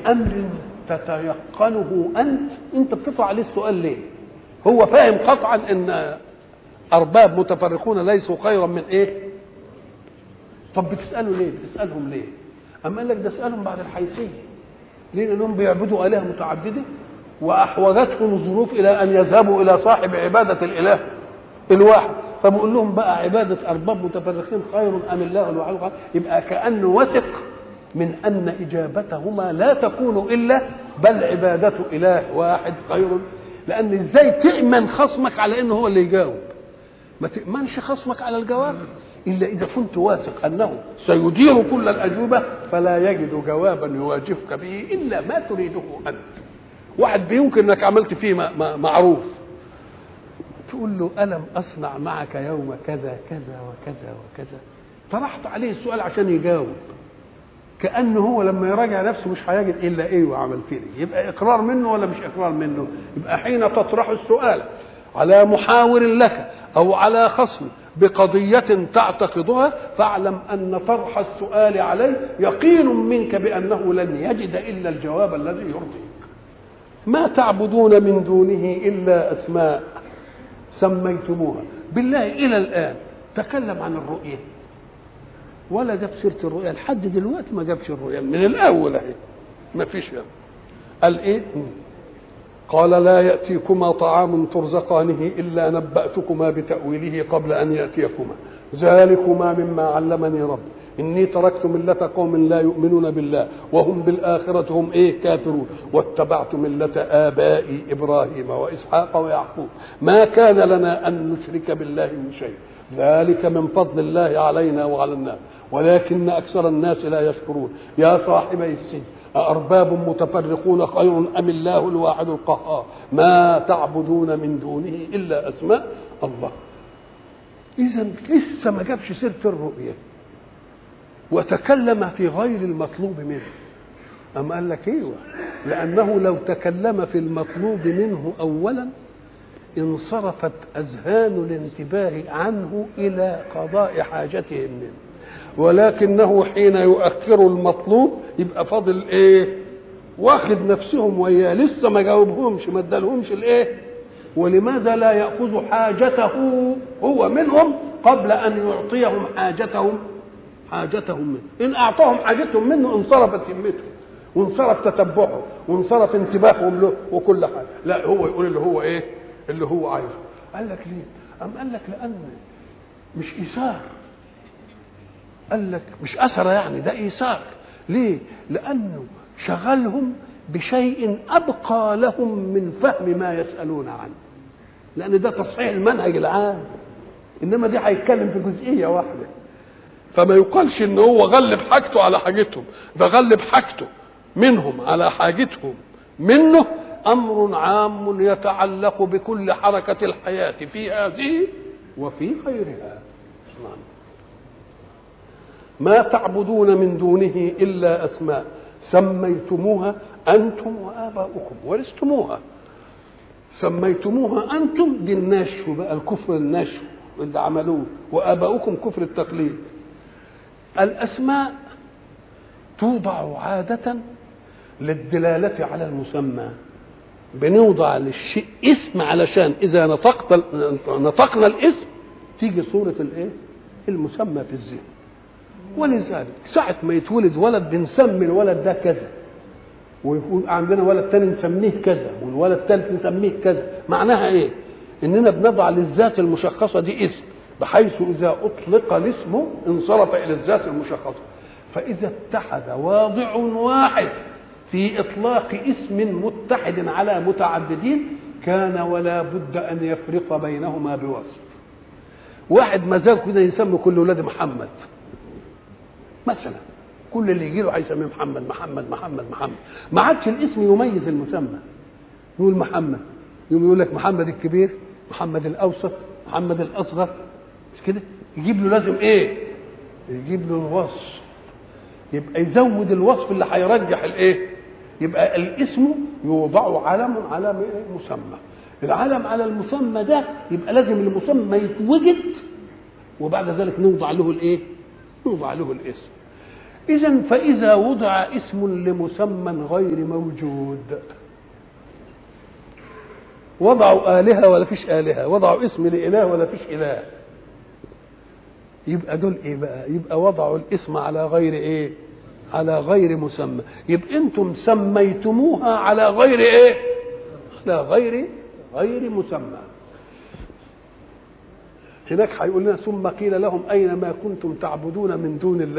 امر تتيقنه انت انت بتطلع عليه السؤال ليه هو فاهم قطعا ان ارباب متفرقون ليسوا خيرا من ايه طب بتساله ليه بتسالهم ليه اما قال لك ده اسالهم بعد الحيثيه ليه لانهم بيعبدوا الهه متعدده واحوجتهم الظروف الى ان يذهبوا الى صاحب عباده الاله الواحد فبقول لهم بقى عباده ارباب متفرقين خير ام الله الواحد القهار يبقى كانه وثق من ان اجابتهما لا تكون الا بل عباده اله واحد خير لان ازاي تامن خصمك على انه هو اللي يجاوب ما تامنش خصمك على الجواب الا اذا كنت واثق انه سيدير كل الاجوبه فلا يجد جوابا يواجهك به الا ما تريده انت واحد بيمكن انك عملت فيه م- م- معروف تقول له الم اصنع معك يوم كذا كذا وكذا وكذا طرحت عليه السؤال عشان يجاوب كانه هو لما يراجع نفسه مش هيجد الا ايه وعملت لي يبقى اقرار منه ولا مش اقرار منه يبقى حين تطرح السؤال على محاور لك او على خصم بقضية تعتقدها فاعلم أن طرح السؤال عليه يقين منك بأنه لن يجد إلا الجواب الذي يرضيك ما تعبدون من دونه إلا أسماء سميتموها بالله إلى الآن تكلم عن الرؤية ولا جاب سيرة الرؤيا لحد دلوقتي ما جابش الرؤيا من الأول أهي ما فيش يعني. قال إيه قال لا يأتيكما طعام ترزقانه إلا نبأتكما بتأويله قبل أن يأتيكما ذلكما مما علمني ربي إني تركت ملة قوم لا يؤمنون بالله وهم بالآخرة هم إيه كافرون واتبعت ملة آبائي إبراهيم وإسحاق ويعقوب ما كان لنا أن نشرك بالله من شيء ذلك من فضل الله علينا وعلى الناس ولكن أكثر الناس لا يشكرون يا صاحبي السجن أأرباب متفرقون خير أم الله الواحد القهار ما تعبدون من دونه إلا أسماء الله إذا لسه ما جابش سيرة الرؤية وتكلم في غير المطلوب منه أم قال لك ايوه لأنه لو تكلم في المطلوب منه أولا انصرفت أذهان الانتباه عنه إلى قضاء حاجتهم منه ولكنه حين يؤخر المطلوب يبقى فاضل ايه واخد نفسهم وياه لسه ما جاوبهمش ما ادالهمش الايه ولماذا لا ياخذ حاجته هو منهم قبل ان يعطيهم حاجتهم حاجتهم منه ان اعطاهم حاجتهم منه انصرفت همته وانصرف تتبعه وانصرف انتباههم له وكل حاجه لا هو يقول اللي هو ايه اللي هو عايزه قال لك ليه ام قال لك لان مش ايثار قال لك مش اثر يعني ده ايثار ليه لانه شغلهم بشيء ابقى لهم من فهم ما يسالون عنه لان ده تصحيح المنهج العام انما دي هيتكلم في جزئيه واحده فما يقالش ان هو غلب حاجته على حاجتهم ده غلب حاجته منهم على حاجتهم منه امر عام يتعلق بكل حركه الحياه في هذه وفي غيرها نعم. ما تعبدون من دونه الا اسماء سميتموها انتم واباؤكم ورثتموها سميتموها انتم دي النشو بقى الكفر النشو اللي عملوه واباؤكم كفر التقليد الاسماء توضع عاده للدلاله على المسمى بنوضع للشيء اسم علشان اذا نطقت نطقنا الاسم تيجي صوره الايه المسمى في الذهن ولذلك ساعة ما يتولد ولد بنسمي الولد ده كذا ويكون عندنا ولد تاني نسميه كذا والولد الثالث نسميه كذا معناها ايه اننا بنضع للذات المشخصة دي اسم بحيث اذا اطلق الاسم انصرف الى الذات المشخصة فاذا اتحد واضع واحد في اطلاق اسم متحد على متعددين كان ولا بد ان يفرق بينهما بوصف واحد مزاج كده يسمي كل ولاد محمد مثلا كل اللي يجي له هيسميه محمد محمد محمد محمد ما عادش الاسم يميز المسمى يقول محمد يقوم يقول لك محمد الكبير محمد الاوسط محمد الاصغر مش كده يجيب له لازم ايه يجيب له الوصف يبقى يزود الوصف اللي هيرجح الايه يبقى الاسم يوضع علم على مسمى العلم على المسمى ده يبقى لازم المسمى يتوجد وبعد ذلك نوضع له الايه نوضع له الاسم إذا فإذا وضع اسم لمسمى غير موجود وضعوا آلهة ولا فيش آلهة وضعوا اسم لإله ولا فيش إله يبقى دول ايه بقى يبقى وضعوا الاسم على غير ايه على غير مسمى يبقى انتم سميتموها على غير ايه على غير غير مسمى هناك هيقول لنا ثم قيل لهم اين ما كنتم تعبدون من دون الله